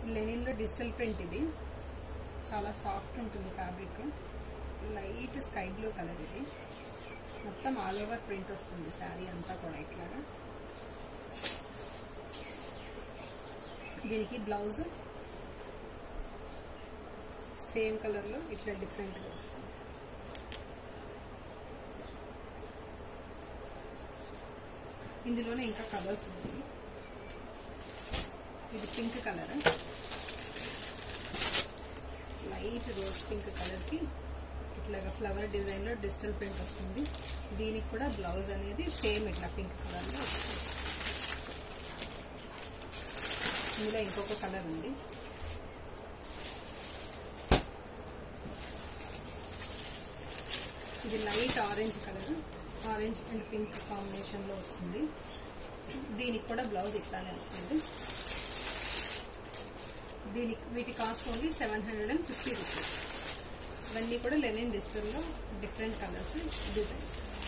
లెనిన్లో digital print ఇది చాలా soft ఉంటుంది fabric light sky blue colour ఇది మొత్తం ఆల్ ఓవర్ ప్రింట్ వస్తుంది శారీ అంతా కూడా ఇట్లాగా దీనికి బ్లౌజ్ సేమ్ కలర్లో ఇట్లా డిఫరెంట్గా వస్తుంది ఇందులోనే ఇంకా కలర్స్ ఉన్నాయి ఇది pink colour light rose pink కలర్కి ఇట్లాగా ఫ్లవర్ డిజైన్లో డిజిటల్ ప్రింట్ వస్తుంది దీనికి కూడా బ్లౌజ్ అనేది సేమ్ ఇట్లా పింక్ కలర్లో వస్తుంది ఇందులో ఇంకొక కలర్ ఉంది ఇది light orange colour orange and pink కాంబినేషన్లో వస్తుంది దీనికి కూడా బ్లౌజ్ ఇట్లానే వస్తుంది దీనికి వీటి cost only seven hundred and fifty rupees ఇవన్నీ కూడా లెనిన్ డిజిటల్లో డిఫరెంట్ కలర్స్ డిజైన్స్